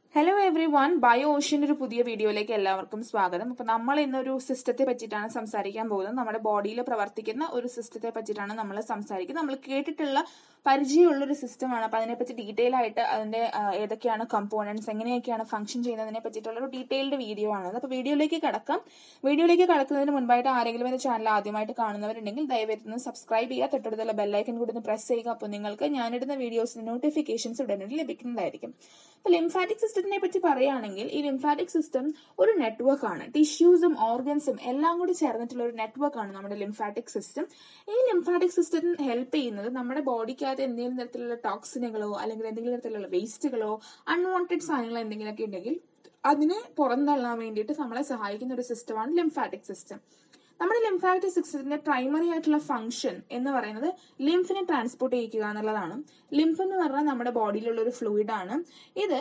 hello everyone Bio ഓഷ്യന്റെ ഒരു പുതിയ വീഡിയോയിലേക്ക് എല്ലാവർക്കും സ്വാഗതം അപ്പൊ നമ്മൾ ഇന്നൊരു സിസ്റ്റത്തെ പറ്റിയിട്ടാണ് സംസാരിക്കാൻ പോകുന്നത് നമ്മുടെ ബോഡിയിൽ പ്രവർത്തിക്കുന്ന ഒരു സിസ്റ്റത്തെ പറ്റിയിട്ടാണ് നമ്മൾ സംസാരിക്കുന്നത് നമ്മൾ കേട്ടിട്ടുള്ള പരിചയമുള്ള ഒരു സിസ്റ്റമാണ് അപ്പൊ അതിനെപ്പറ്റി ഡീറ്റെയിൽ ആയിട്ട് അതിന്റെ ആ, ഏതൊക്കെയാണ് കമ്പോണൻസ് എങ്ങനെയൊക്കെയാണ് ഫംഗ്ഷൻ ചെയ്യുന്നതിനെ പറ്റിയിട്ടുള്ള ഒരു ഡീറ്റെയിൽഡ് വീഡിയോ ആണ് അപ്പൊ വീഡിയോയിലേക്ക് കടക്കാം വീഡിയോയിലേക്ക് കടക്കുന്നതിന് മുൻപായിട്ട് ആരെങ്കിലും എന്റെ ചാനൽ ആദ്യമായിട്ട് കാണുന്നവരുണ്ടെങ്കിൽ ദയവായിരുന്നു സബ്സ്ക്രൈബ് ചെയ്യുക തൊട്ടടുത്തുള്ള ബെല്ലൈക്കൻ കൂടി ഒന്ന് പ്രസ് ചെയ്യുക അപ്പോൾ നിങ്ങൾക്ക് ഞാനിടുന്ന വീഡിയോസിന് നോട്ടിഫിക്കേഷൻസ് ഉടനടി ലഭിക്കുന്നതായിരിക്കും അപ്പൊ ലിംഫാറ്റിക് സിസ്റ്റത്തിനെ പറ്റി പറയുകയാണെങ്കിൽ ഈ ലിംഫാറ്റിക് സിസ്റ്റം ഒരു നെറ്റ്വർക്ക് ആണ് ടിഷ്യൂസും ഓർഗൻസും എല്ലാം കൂടി ചേർന്നിട്ടുള്ള ഒരു നെറ്റ്വർക്ക് ആണ് നമ്മുടെ ലിംഫാറ്റിക് സിസ്റ്റം ഈ ലിംഫാറ്റിക് സിസ്റ്റം ഹെൽപ്പ് ചെയ്യുന്നത് നമ്മുടെ ബോഡിക്കകത്ത് എന്തെങ്കിലും തരത്തിലുള്ള ടോക്സിനുകളോ അല്ലെങ്കിൽ എന്തെങ്കിലും തരത്തിലുള്ള വേസ്റ്റുകളോ അൺവാണ്ടഡ് സാധനങ്ങൾ എന്തെങ്കിലുമൊക്കെ ഉണ്ടെങ്കിൽ അതിനെ പുറന്തള്ളാൻ വേണ്ടിയിട്ട് നമ്മളെ സഹായിക്കുന്ന ഒരു സിസ്റ്റമാണ് ലിംഫാറ്റിക് സിസ്റ്റം നമ്മുടെ ലിംഫാറ്റിക് സിസ്റ്റത്തിന്റെ പ്രൈമറി ആയിട്ടുള്ള ഫംഗ്ഷൻ എന്ന് പറയുന്നത് ലിംഫിനെ ട്രാൻസ്പോർട്ട് ചെയ്യിക്കുക എന്നുള്ളതാണ് ലിംഫ് എന്ന് പറഞ്ഞാൽ നമ്മുടെ ബോഡിയിലുള്ള ഒരു ഫ്ലൂയിഡ് ആണ് ഇത്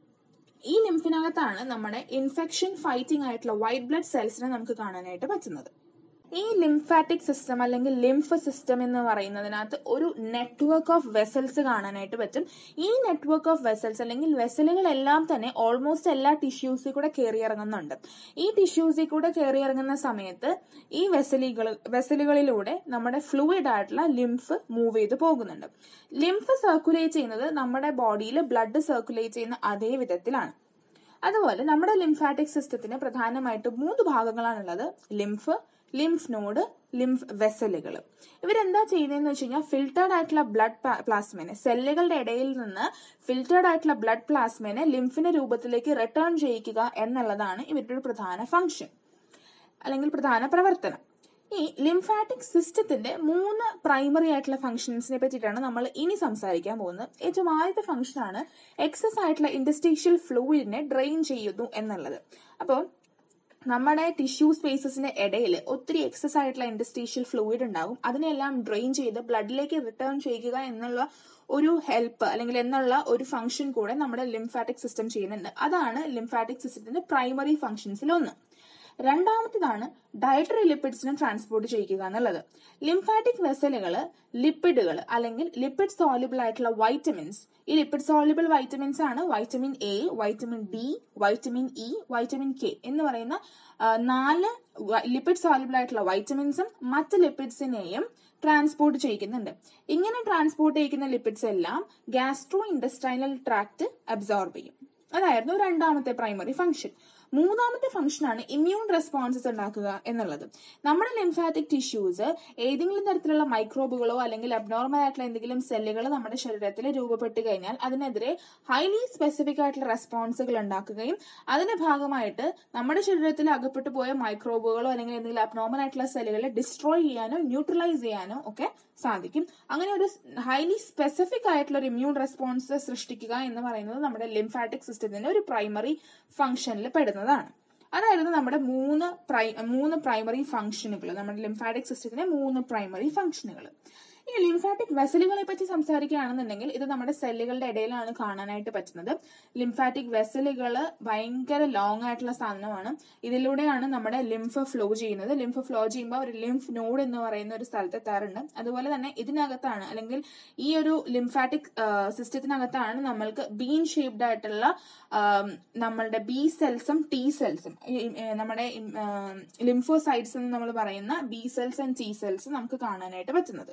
ഈ ലിംഫിനകത്താണ് നമ്മുടെ ഇൻഫെക്ഷൻ ഫൈറ്റിംഗ് ആയിട്ടുള്ള വൈറ്റ് ബ്ലഡ് സെൽസിനെ നമുക്ക് കാണാനായിട്ട് പറ്റുന്നത് ഈ ലിംഫാറ്റിക് സിസ്റ്റം അല്ലെങ്കിൽ ലിംഫ് സിസ്റ്റം എന്ന് പറയുന്നതിനകത്ത് ഒരു നെറ്റ്വർക്ക് ഓഫ് വെസൽസ് കാണാനായിട്ട് പറ്റും ഈ നെറ്റ്വർക്ക് ഓഫ് വെസൽസ് അല്ലെങ്കിൽ വെസലുകളെല്ലാം തന്നെ ഓൾമോസ്റ്റ് എല്ലാ ടിഷ്യൂസിൽ കൂടെ കയറി ഇറങ്ങുന്നുണ്ട് ഈ ടിഷ്യൂസിൽ കൂടെ കയറി ഇറങ്ങുന്ന സമയത്ത് ഈ വെസലുകൾ വെസലുകളിലൂടെ നമ്മുടെ ഫ്ലൂയിഡ് ആയിട്ടുള്ള ലിംഫ് മൂവ് ചെയ്ത് പോകുന്നുണ്ട് ലിംഫ് സർക്കുലേറ്റ് ചെയ്യുന്നത് നമ്മുടെ ബോഡിയിൽ ബ്ലഡ് സർക്കുലേറ്റ് ചെയ്യുന്ന അതേ വിധത്തിലാണ് അതുപോലെ നമ്മുടെ ലിംഫാറ്റിക് സിസ്റ്റത്തിന് പ്രധാനമായിട്ട് മൂന്ന് ഭാഗങ്ങളാണുള്ളത് ലിംഫ് ലിംഫ് നോഡ് ലിംഫ് വെസലുകൾ ഇവരെന്താ ചെയ്യുന്നതെന്ന് വെച്ച് കഴിഞ്ഞാൽ ഫിൽറ്റേർഡ് ആയിട്ടുള്ള ബ്ലഡ് പ്ലാസ്മേനെ സെല്ലുകളുടെ ഇടയിൽ നിന്ന് ഫിൽറ്റേർഡ് ആയിട്ടുള്ള ബ്ലഡ് പ്ലാസ്മേനെ ലിംഫിന്റെ രൂപത്തിലേക്ക് റിട്ടേൺ ചെയ്യിക്കുക എന്നുള്ളതാണ് ഇവരുടെ ഒരു പ്രധാന ഫംഗ്ഷൻ അല്ലെങ്കിൽ പ്രധാന പ്രവർത്തനം ഈ ലിംഫാറ്റിക് സിസ്റ്റത്തിന്റെ മൂന്ന് പ്രൈമറി ആയിട്ടുള്ള ഫംഗ്ഷൻസിനെ പറ്റിയിട്ടാണ് നമ്മൾ ഇനി സംസാരിക്കാൻ പോകുന്നത് ഏറ്റവും ആദ്യത്തെ ഫംഗ്ഷൻ ആണ് എക്സസ് ആയിട്ടുള്ള ഇൻഡസ്ട്രീഷ്യൽ ഫ്ലൂയിഡിനെ ഡ്രെയിൻ ചെയ്യുന്നു എന്നുള്ളത് അപ്പോൾ നമ്മുടെ ടിഷ്യൂ സ്പേസസിന്റെ ഇടയിൽ ഒത്തിരി എക്സസ് ആയിട്ടുള്ള ഇൻഡസ്ട്രീഷ്യൽ ഫ്ലൂയിഡ് ഉണ്ടാകും അതിനെല്ലാം ഡ്രെയിൻ ചെയ്ത് ബ്ലഡിലേക്ക് റിട്ടേൺ ചെയ്യുക എന്നുള്ള ഒരു ഹെൽപ്പ് അല്ലെങ്കിൽ എന്നുള്ള ഒരു ഫംഗ്ഷൻ കൂടെ നമ്മുടെ ലിംഫാറ്റിക് സിസ്റ്റം ചെയ്യുന്നുണ്ട് അതാണ് ലിംഫാറ്റിക് സിസ്റ്റത്തിന്റെ പ്രൈമറി ഫംഗ്ഷൻസിൽ ഒന്ന് രണ്ടാമത്തേതാണ് ഡയറ്ററി ലിപ്പിഡ്സിനെ ട്രാൻസ്പോർട്ട് ചെയ്യിക്കുക എന്നുള്ളത് ലിംഫാറ്റിക് വെസലുകൾ ലിപ്പിഡുകൾ അല്ലെങ്കിൽ ലിപ്പിഡ് സോളിബിൾ ആയിട്ടുള്ള വൈറ്റമിൻസ് ഈ ലിപ്പിഡ് സോളിബിൾ വൈറ്റമിൻസ് ആണ് vitamin A vitamin D vitamin E vitamin K എന്ന് പറയുന്ന ആ, നാല് ലിപ്പിഡ് സോളിബിൾ ആയിട്ടുള്ള വൈറ്റമിൻസും മറ്റ് ലിപ്പിഡ്സിനെയും ട്രാൻസ്പോർട്ട് ചെയ്യിക്കുന്നുണ്ട് ഇങ്ങനെ ട്രാൻസ്പോർട്ട് ചെയ്യിക്കുന്ന ലിപ്പിഡ്സ് എല്ലാം ഗാസ്ട്രോ ഇൻഡസ്ട്രൈനൽ ട്രാക്ട് അബ്സോർബ് ചെയ്യും അതായിരുന്നു രണ്ടാമത്തെ പ്രൈമറി ഫംഗ്ഷൻ മൂന്നാമത്തെ ഫംഗ്ഷനാണ് ഇമ്മ്യൂൺ റെസ്പോൺസസ് ഉണ്ടാക്കുക എന്നുള്ളത് നമ്മുടെ ലിംഫാറ്റിക് ടിഷ്യൂസ് ഏതെങ്കിലും തരത്തിലുള്ള മൈക്രോബുകളോ അല്ലെങ്കിൽ അബ്നോർമൽ ആയിട്ടുള്ള എന്തെങ്കിലും സെല്ലുകൾ നമ്മുടെ ശരീരത്തിൽ രൂപപ്പെട്ട് കഴിഞ്ഞാൽ അതിനെതിരെ ഹൈലി സ്പെസിഫിക് ആയിട്ടുള്ള റെസ്പോൺസുകൾ ഉണ്ടാക്കുകയും അതിന്റെ ഭാഗമായിട്ട് നമ്മുടെ ശരീരത്തിൽ അകപ്പെട്ടു പോയ മൈക്രോബുകളോ അല്ലെങ്കിൽ എന്തെങ്കിലും അബ്നോർമൽ ആയിട്ടുള്ള സെല്ലുകളെ ഡിസ്ട്രോയ് ചെയ്യാനോ ന്യൂട്രലൈസ് ചെയ്യാനോ ഒക്കെ സാധിക്കും അങ്ങനെ ഒരു ഹൈലി സ്പെസിഫിക് ആയിട്ടുള്ള ഒരു ഇമ്മ്യൂൺ റെസ്പോൺസ് സൃഷ്ടിക്കുക എന്ന് പറയുന്നത് നമ്മുടെ ലിംഫാറ്റിക് സിസ്റ്റത്തിന്റെ ഒരു പ്രൈമറി ഫംഗ്ഷനിൽ പെടുന്നതാണ് അതായിരുന്നു നമ്മുടെ മൂന്ന് പ്രൈ മൂന്ന് പ്രൈമറി ഫംഗ്ഷനുകൾ നമ്മുടെ ലിംഫാറ്റിക് സിസ്റ്റത്തിന്റെ മൂന്ന് പ്രൈമറി ഫംഗ്ഷനുകൾ ഈ ലിംഫാറ്റിക് വെസലുകളെ പറ്റി സംസാരിക്കുകയാണെന്നുണ്ടെങ്കിൽ ഇത് നമ്മുടെ സെല്ലുകളുടെ ഇടയിലാണ് കാണാനായിട്ട് പറ്റുന്നത് ലിംഫാറ്റിക് വെസലുകൾ ഭയങ്കര ലോങ് ആയിട്ടുള്ള സാധനമാണ് ഇതിലൂടെയാണ് നമ്മുടെ ലിംഫ് ഫ്ലോ ചെയ്യുന്നത് ലിംഫ് ഫ്ലോ ചെയ്യുമ്പോൾ ഒരു ലിംഫ് നോഡ് എന്ന് പറയുന്ന ഒരു സ്ഥലത്ത് എത്താറുണ്ട് അതുപോലെ തന്നെ ഇതിനകത്താണ് അല്ലെങ്കിൽ ഈ ഒരു ലിംഫാറ്റിക് സിസ്റ്റത്തിനകത്താണ് നമ്മൾക്ക് ബീൻ ഷേപ്ഡ് ആയിട്ടുള്ള ആം, നമ്മളുടെ ബി സെൽസും ടി സെൽസും നമ്മുടെ ലിംഫോസൈറ്റ്സ് എന്ന് നമ്മൾ പറയുന്ന B cells and T cells നമുക്ക് കാണാനായിട്ട് പറ്റുന്നത്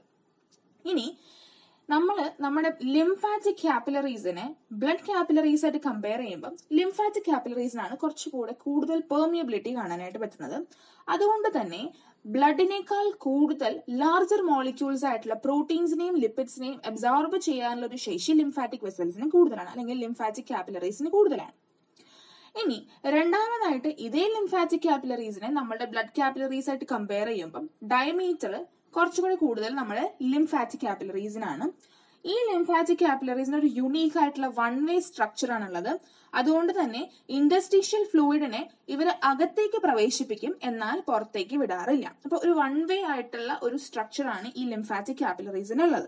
ഇനി നമ്മൾ നമ്മുടെ ലിംഫാറ്റിക് ക്യാപ്പിലറീസിനെ ബ്ലഡ് ക്യാപ്പിലറീസ് ആയിട്ട് കമ്പയർ ചെയ്യുമ്പോൾ ലിംഫാറ്റിക് ക്യാപ്പിലറീസിനാണ് കുറച്ചുകൂടെ കൂടുതൽ പെർമിയബിലിറ്റി കാണാനായിട്ട് പറ്റുന്നത് അതുകൊണ്ട് തന്നെ ബ്ലഡിനേക്കാൾ കൂടുതൽ ലാർജർ മോളിക്യൂൾസ് ആയിട്ടുള്ള പ്രോട്ടീൻസിനെയും ലിപ്പിഡ്സിനെയും അബ്സോർബ് ചെയ്യാനുള്ള ഒരു ശേഷി ലിംഫാറ്റിക് വെസൽസിന് കൂടുതലാണ് അല്ലെങ്കിൽ ലിംഫാറ്റിക് ക്യാപ്പിലറീസിന് കൂടുതലാണ് ഇനി രണ്ടാമതായിട്ട് ഇതേ ലിംഫാറ്റിക് ക്യാപ്പിലറീസിനെ നമ്മുടെ ബ്ലഡ് ക്യാപ്പിലറീസ് ആയിട്ട് കമ്പയർ ചെയ്യുമ്പോൾ ഡയമീറ്റർ കുറച്ചുകൂടി കൂടുതൽ നമ്മുടെ ലിംഫാറ്റിക് ക്യാപ്പിലറീസിനാണ് ഈ ലിംഫാറ്റിക് ക്യാപ്പിലറീസിന് ഒരു യുണീക്ക് ആയിട്ടുള്ള വൺ വേ സ്ട്രക്ചർ ആണുള്ളത് അതുകൊണ്ട് തന്നെ ഇൻഡസ്ട്രീഷ്യൽ ഫ്ലൂയിഡിനെ ഇവർ അകത്തേക്ക് പ്രവേശിപ്പിക്കും എന്നാൽ പുറത്തേക്ക് വിടാറില്ല അപ്പൊ ഒരു വൺ വേ ആയിട്ടുള്ള ഒരു സ്ട്രക്ചർ ആണ് ഈ ലിംഫാറ്റിക് ക്യാപ്പിലറീസിനുള്ളത്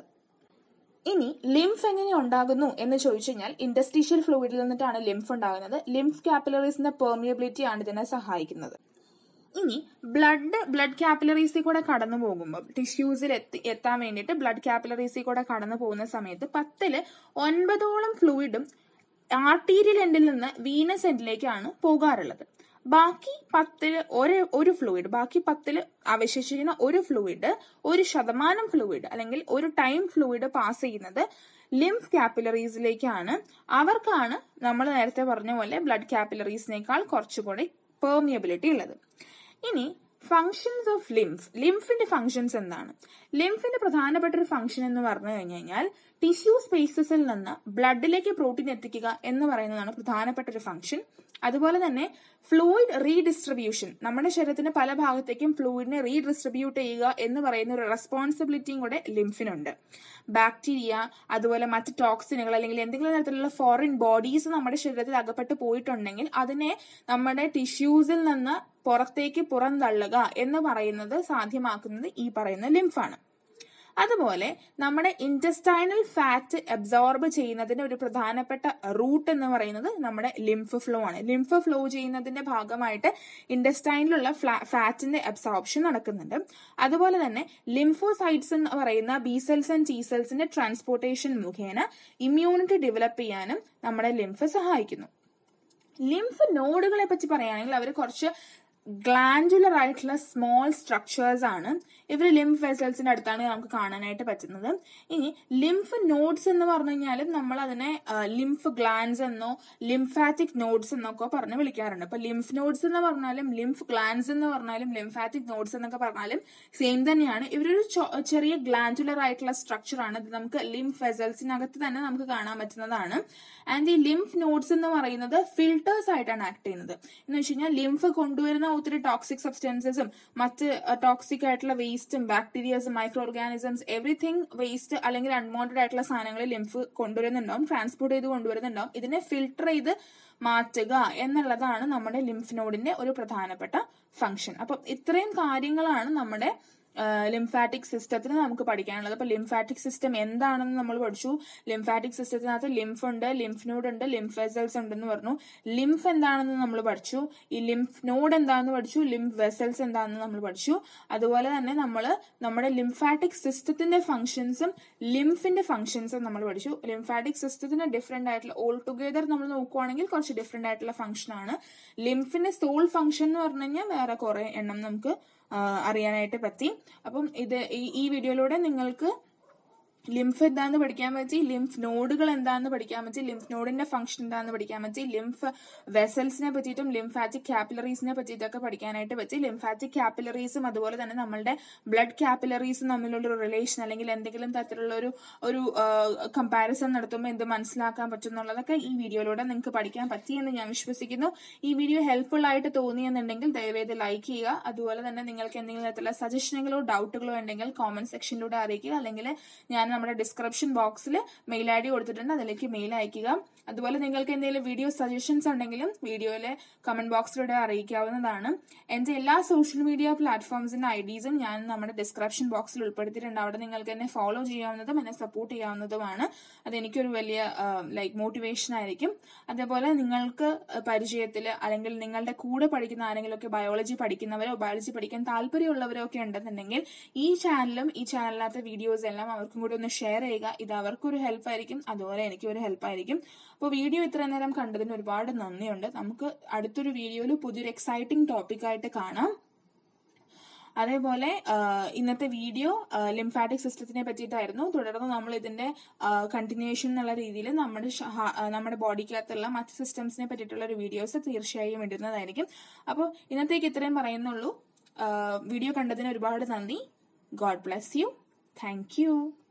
ഇനി ലിംഫ് എങ്ങനെ ഉണ്ടാകുന്നു എന്ന് ചോദിച്ചു കഴിഞ്ഞാൽ ഇൻഡസ്ട്രീഷ്യൽ ഫ്ലൂയിഡിൽ നിന്നിട്ടാണ് ലിംഫ് ഉണ്ടാകുന്നത് ലിംഫ് ക്യാപ്പിലറീസിന്റെ പെർമിയബിലിറ്റി ആണ് ഇതിനെ സഹായിക്കുന്നത് ഇനി ബ്ലഡ് ബ്ലഡ് ക്യാപ്പിലറീസിൽ കൂടെ കടന്നു പോകുമ്പോൾ ടിഷ്യൂസിൽ എത്തി എത്താൻ വേണ്ടിയിട്ട് ബ്ലഡ് ക്യാപ്പിലറീസിൽ കൂടെ കടന്നു പോകുന്ന സമയത്ത് പത്തില് ഒൻപതോളം ഫ്ലൂയിഡും ആർട്ടീരിയൽ എൻഡിൽ നിന്ന് വീനസ് എൻഡിലേക്കാണ് പോകാറുള്ളത് ബാക്കി പത്തില് ഒരു ഒരു ഫ്ലൂയിഡ് ബാക്കി പത്തില് അവശേഷിക്കുന്ന ഒരു ഫ്ലൂയിഡ് ഒരു ശതമാനം ഫ്ലൂയിഡ് അല്ലെങ്കിൽ ഒരു ടൈം ഫ്ലൂയിഡ് പാസ് ചെയ്യുന്നത് ലിംഫ് കാപ്പിലറീസിലേക്കാണ് അവർക്കാണ് നമ്മൾ നേരത്തെ പറഞ്ഞ പോലെ ബ്ലഡ് കാപ്പിലറീസിനേക്കാൾ കുറച്ചുകൂടി പെർമിയബിലിറ്റി ഉള്ളത് ഇനി ഫങ്ഷൻസ് ഓഫ് ലിംഫ് ലിംഫിന്റെ ഫങ്ഷൻസ് എന്താണ് ലിംഫിന്റെ പ്രധാനപ്പെട്ട ഒരു ഫംഗ്ഷൻ എന്ന് പറഞ്ഞു കഴിഞ്ഞു കഴിഞ്ഞാൽ ടിഷ്യൂ സ്പേസസിൽ നിന്ന് ബ്ലഡിലേക്ക് പ്രോട്ടീൻ എത്തിക്കുക എന്ന് പറയുന്നതാണ് പ്രധാനപ്പെട്ട ഒരു ഫംഗ്ഷൻ അതുപോലെ തന്നെ ഫ്ലൂയിഡ് റീഡിസ്ട്രിബ്യൂഷൻ നമ്മുടെ ശരീരത്തിന്റെ പല ഭാഗത്തേക്കും ഫ്ലൂയിഡിനെ റീഡിസ്ട്രിബ്യൂട്ട് ചെയ്യുക എന്ന് പറയുന്ന ഒരു റെസ്പോൺസിബിലിറ്റിയും കൂടെ ലിംഫിനുണ്ട് ബാക്ടീരിയ അതുപോലെ മറ്റ് ടോക്സിനുകൾ അല്ലെങ്കിൽ എന്തെങ്കിലും തരത്തിലുള്ള ഫോറിൻ ബോഡീസ് നമ്മുടെ ശരീരത്തിൽ അകപ്പെട്ട് പോയിട്ടുണ്ടെങ്കിൽ അതിനെ നമ്മുടെ ടിഷ്യൂസിൽ നിന്ന് പുറത്തേക്ക് പുറന്തള്ളുക എന്ന് പറയുന്നത് സാധ്യമാക്കുന്നത് ഈ പറയുന്ന ലിംഫാണ് അതുപോലെ നമ്മുടെ ഇൻറ്റസ്റ്റൈനൽ ഫാറ്റ് അബ്സോർബ് ചെയ്യുന്നതിന്റെ ഒരു പ്രധാനപ്പെട്ട റൂട്ട് എന്ന് പറയുന്നത് നമ്മുടെ ലിംഫ് ഫ്ലോ ആണ് ലിംഫ് ഫ്ലോ ചെയ്യുന്നതിന്റെ ഭാഗമായിട്ട് ഇൻറ്റസ്റ്റൈനിലുള്ള ഫാറ്റിന്റെ അബ്സോർപ്ഷൻ നടക്കുന്നുണ്ട് അതുപോലെ തന്നെ ലിംഫോസൈറ്റ്സ് എന്ന് പറയുന്ന ബി സെൽസ് ആൻഡ് ടി സെൽസിന്റെ ട്രാൻസ്പോർട്ടേഷൻ മുഖേന ഇമ്മ്യൂണിറ്റി ഡെവലപ്പ് ചെയ്യാനും നമ്മുടെ ലിംഫ് സഹായിക്കുന്നു ലിംഫ് നോഡുകളെ പറ്റി പറയുകയാണെങ്കിൽ അവർ കുറച്ച് ഗ്ലാൻഡുലർ ആയിട്ടുള്ള സ്മോൾ സ്ട്രക്ചേഴ്സ് ആണ് ഇവർ ലിംഫ് വെസൽസിന്റെ അടുത്താണ് നമുക്ക് കാണാനായിട്ട് പറ്റുന്നത് ഇനി ലിംഫ് നോഡ്സ് എന്ന് പറഞ്ഞു കഴിഞ്ഞാലും നമ്മൾ അതിനെ ലിംഫ് ഗ്ലാൻസ് എന്നോ ലിംഫാറ്റിക് നോഡ്സ് എന്നൊക്കെ പറഞ്ഞ് വിളിക്കാറുണ്ട് അപ്പൊ ലിംഫ് നോഡ്സ് എന്ന് പറഞ്ഞാലും ലിംഫ് ഗ്ലാൻസ് എന്ന് പറഞ്ഞാലും ലിംഫാറ്റിക് നോഡ്സ് എന്നൊക്കെ പറഞ്ഞാലും സെയിം തന്നെയാണ് ഇവരൊരു ചെറിയ ഗ്ലാൻഡുലർ ആയിട്ടുള്ള സ്ട്രക്ചർ ആണ് ഇത് നമുക്ക് ലിംഫ് വെസൽസിനകത്ത് തന്നെ നമുക്ക് കാണാൻ പറ്റുന്നതാണ് ആൻഡ് ഈ ലിംഫ് നോഡ്സ് എന്ന് പറയുന്നത് ഫിൽട്ടേഴ്സ് ആയിട്ടാണ് ആക്ട് ചെയ്യുന്നത് എന്ന് വെച്ച് കഴിഞ്ഞാൽ ലിംഫ് കൊണ്ടുവരുന്ന ഒത്തിരി ടോക്സിക് സബ്സ്റ്റൻസസും മറ്റ് ടോക്സിക് ആയിട്ടുള്ള വേസ്റ്റും ബാക്ടീരിയസും മൈക്രോ ഓർഗാനിസംസ് എവറിഥിങ് വേസ്റ്റ് അല്ലെങ്കിൽ അൺവാണ്ടഡ് ആയിട്ടുള്ള സാധനങ്ങൾ ലിംഫ് കൊണ്ടുവരുന്നുണ്ടാവും ട്രാൻസ്പോർട്ട് ചെയ്ത് കൊണ്ടുവരുന്നുണ്ടാവും ഇതിനെ ഫിൽട്ടർ ചെയ്ത് മാറ്റുക എന്നുള്ളതാണ് നമ്മുടെ ലിംഫ് നോഡിന്റെ ഒരു പ്രധാനപ്പെട്ട ഫംഗ്ഷൻ അപ്പം ഇത്രയും കാര്യങ്ങളാണ് നമ്മുടെ ലിംഫാറ്റിക് സിസ്റ്റത്തിന് നമുക്ക് പഠിക്കാനുള്ളത് അപ്പൊ ലിംഫാറ്റിക് സിസ്റ്റം എന്താണെന്ന് നമ്മൾ പഠിച്ചു ലിംഫാറ്റിക് സിസ്റ്റത്തിനകത്ത് ലിംഫ് ഉണ്ട് ലിംഫ് നോഡ് ഉണ്ട് ലിംഫ് വെസൽസ് ഉണ്ടെന്ന് പറഞ്ഞു ലിംഫ് എന്താണെന്ന് നമ്മൾ പഠിച്ചു ഈ ലിംഫ് നോഡ് എന്താണെന്ന് പഠിച്ചു ലിംഫ് വെസൽസ് എന്താണെന്ന് നമ്മൾ പഠിച്ചു അതുപോലെ തന്നെ നമ്മൾ നമ്മുടെ ലിംഫാറ്റിക് സിസ്റ്റത്തിന്റെ ഫംഗ്ഷൻസും ലിംഫിന്റെ ഫംഗ്ഷൻസും നമ്മൾ പഠിച്ചു ലിംഫാറ്റിക് സിസ്റ്റത്തിന് ഡിഫറെന്റ് ആയിട്ടുള്ള ഓൾ ടുഗെദർ നമ്മൾ നോക്കുവാണെങ്കിൽ കുറച്ച് ഡിഫറെന്റ് ആയിട്ടുള്ള ഫംഗ്ഷൻ ആണ് ലിംഫിന്റെ സോൾ ഫംഗ്ഷൻ എന്ന് പറഞ്ഞു കഴിഞ്ഞാൽ വേറെ കുറെ എണ്ണം നമുക്ക് അറിയാനായിട്ട് പറ്റി അപ്പം ഇത് ഈ വീഡിയോയിലൂടെ നിങ്ങൾക്ക് ലിംഫ് എന്താന്ന് പഠിക്കാൻ പറ്റി ലിംഫ് നോഡുകൾ എന്താന്ന് പഠിക്കാൻ പറ്റി ലിംഫ് നോഡിന്റെ ഫംഗ്ഷൻ എന്താന്ന് പഠിക്കാൻ പറ്റി ലിംഫ് വെസൽസിനെ പറ്റിയിട്ടും ലിംഫാറ്റിക് കാപ്പിലറീസിനെ പറ്റിയിട്ടൊക്കെ പഠിക്കാനായിട്ട് പറ്റി ലിംഫാറ്റിക് കാപ്പിലറീസും അതുപോലെ തന്നെ നമ്മളുടെ ബ്ലഡ് കാപ്പിലറീസും തമ്മിലുള്ള ഒരു റിലേഷൻ അല്ലെങ്കിൽ എന്തെങ്കിലും തരത്തിലുള്ള ഒരു ഒരു കമ്പാരിസൺ നടത്തുമ്പോൾ എന്ത് മനസ്സിലാക്കാൻ പറ്റും എന്നുള്ളതൊക്കെ ഈ വീഡിയോയിലൂടെ നിങ്ങൾക്ക് പഠിക്കാൻ പറ്റിയെന്ന് ഞാൻ വിശ്വസിക്കുന്നു ഈ വീഡിയോ ഹെൽപ്ഫുൾ ആയിട്ട് തോന്നിയെന്നുണ്ടെങ്കിൽ ദയവേത് ലൈക്ക് ചെയ്യുക അതുപോലെ തന്നെ നിങ്ങൾക്ക് എന്തെങ്കിലും തരത്തിലുള്ള സജഷനുകളോ ഡൗട്ടുകളോ ഉണ്ടെങ്കിൽ കോമന്റ് സെക്ഷനിലൂടെ അറിയിക്കുക അല്ലെങ്കിൽ ഞാൻ നമ്മുടെ ഡിസ്ക്രിപ്ഷൻ ബോക്സിൽ മെയിൽ ഐ ഡി കൊടുത്തിട്ടുണ്ട് അതിലേക്ക് മെയിൽ അയക്കുക അതുപോലെ നിങ്ങൾക്ക് എന്തെങ്കിലും വീഡിയോ സജഷൻസ് ഉണ്ടെങ്കിലും വീഡിയോയിലെ കമന്റ് ബോക്സിലൂടെ അറിയിക്കാവുന്നതാണ് എന്റെ എല്ലാ സോഷ്യൽ മീഡിയ പ്ലാറ്റ്ഫോംസിന്റെ ഐ ഡീസും ഞാൻ നമ്മുടെ ഡിസ്ക്രിപ്ഷൻ ബോക്സിൽ ഉൾപ്പെടുത്തിയിട്ടുണ്ട് അവിടെ നിങ്ങൾക്ക് എന്നെ ഫോളോ ചെയ്യാവുന്നതും എന്നെ സപ്പോർട്ട് ചെയ്യാവുന്നതുമാണ് അതെനിക്കൊരു വലിയ ലൈക്ക് മോട്ടിവേഷൻ ആയിരിക്കും അതേപോലെ നിങ്ങൾക്ക് പരിചയത്തിൽ അല്ലെങ്കിൽ നിങ്ങളുടെ കൂടെ പഠിക്കുന്ന ആരെങ്കിലും ഒക്കെ ബയോളജി പഠിക്കുന്നവരോ ബയോളജി പഠിക്കാൻ താല്പര്യമുള്ളവരോ ഒക്കെ ഉണ്ടെന്നുണ്ടെങ്കിൽ ഈ ചാനലും ഈ ചാനലിനകത്തെ വീഡിയോസ് എല്ലാം അവർക്കും കൂടി ഒന്ന് ഷെയർ ചെയ്യുക ഇത് അവർക്കൊരു ഹെൽപ്പ് ആയിരിക്കും അതുപോലെ എനിക്കും ഒരു ഹെൽപ്പ് ആയിരിക്കും അപ്പോൾ വീഡിയോ ഇത്ര നേരം കണ്ടതിന് ഒരുപാട് നന്ദിയുണ്ട് നമുക്ക് അടുത്തൊരു വീഡിയോയിൽ പുതിയൊരു എക്സൈറ്റിംഗ് ടോപ്പിക്കായിട്ട് കാണാം അതേപോലെ ഇന്നത്തെ വീഡിയോ ലിംഫാറ്റിക് സിസ്റ്റത്തിനെ പറ്റിയിട്ടായിരുന്നു തുടർന്ന് നമ്മൾ ഇതിന്റെ കണ്ടിന്യൂഷൻ എന്നുള്ള രീതിയിൽ നമ്മുടെ നമ്മുടെ ബോഡിക്കകത്തുള്ള മറ്റ് സിസ്റ്റംസിനെ പറ്റിയിട്ടുള്ള ഒരു വീഡിയോസ് തീർച്ചയായും ഇടുന്നതായിരിക്കും അപ്പോൾ ഇന്നത്തേക്ക് ഇത്രയും പറയുന്നുള്ളൂ വീഡിയോ കണ്ടതിന് ഒരുപാട് നന്ദി God bless you thank U